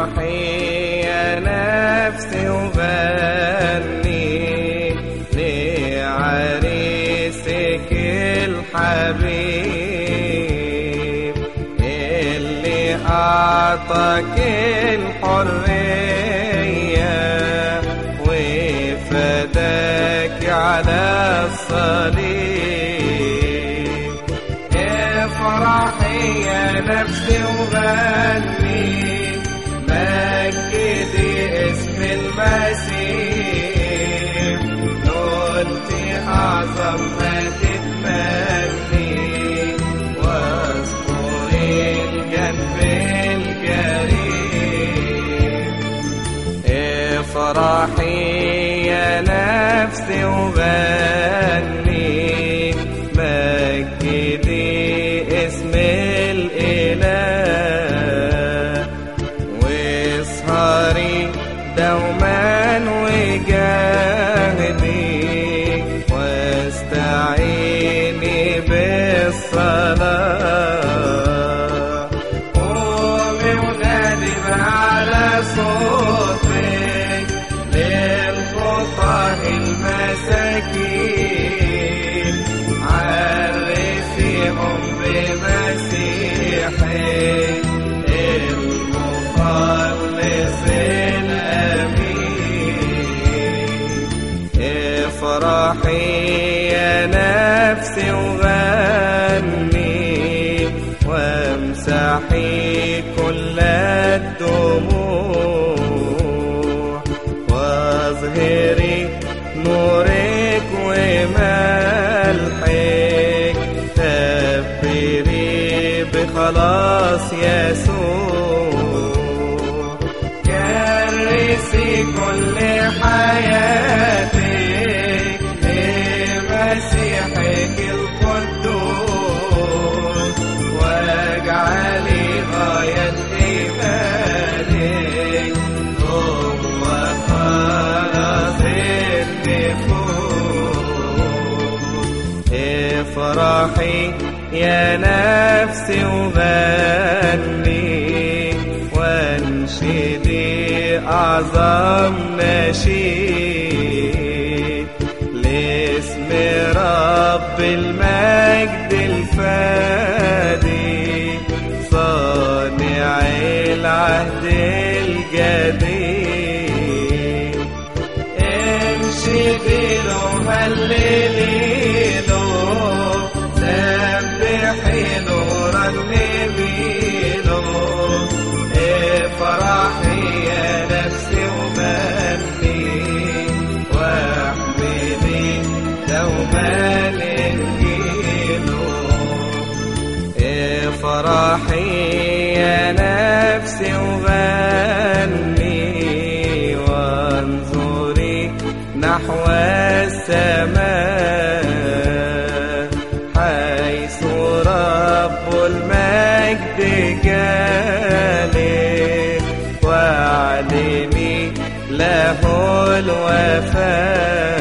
افرحي يا نفسي وغني لعريسك الحبيب اللي أعطاك الحرية وفداك على الصليب افرحي يا نفسي وغني مجدي اسم المسيح نلتي أعظم ما تتمني واذكري الجنب الجريء افرحي يا نفسي وغني مجدي اسم الإله واسهري دوما وجاهدي واستعيني بالصلاة قومي ونادي على صوتك للخطاه المساكين عرفيهم بمسيحك المخلص الأمين افرحي يا نفسي وغني وامسحي كل الدموع واظهري نورك وملحك خبري بخلاص يسوع كرسي كل حياتك لمسيحك القدوس واجعلي غاية إيمانك هو خلاص النفوس افرحي يا نفسي وغني وانشدي أعظم نشيد لاسم رب المجد الفادي صانع العهد الجديد انشدي له هللي له سبحي له رنمي له افرحي يا نفسي وغني واحمدي دوما انجيله افرحي يا نفسي وغني وانظري نحو السماء حيث رب المجد جالس واعلمي له الوفاء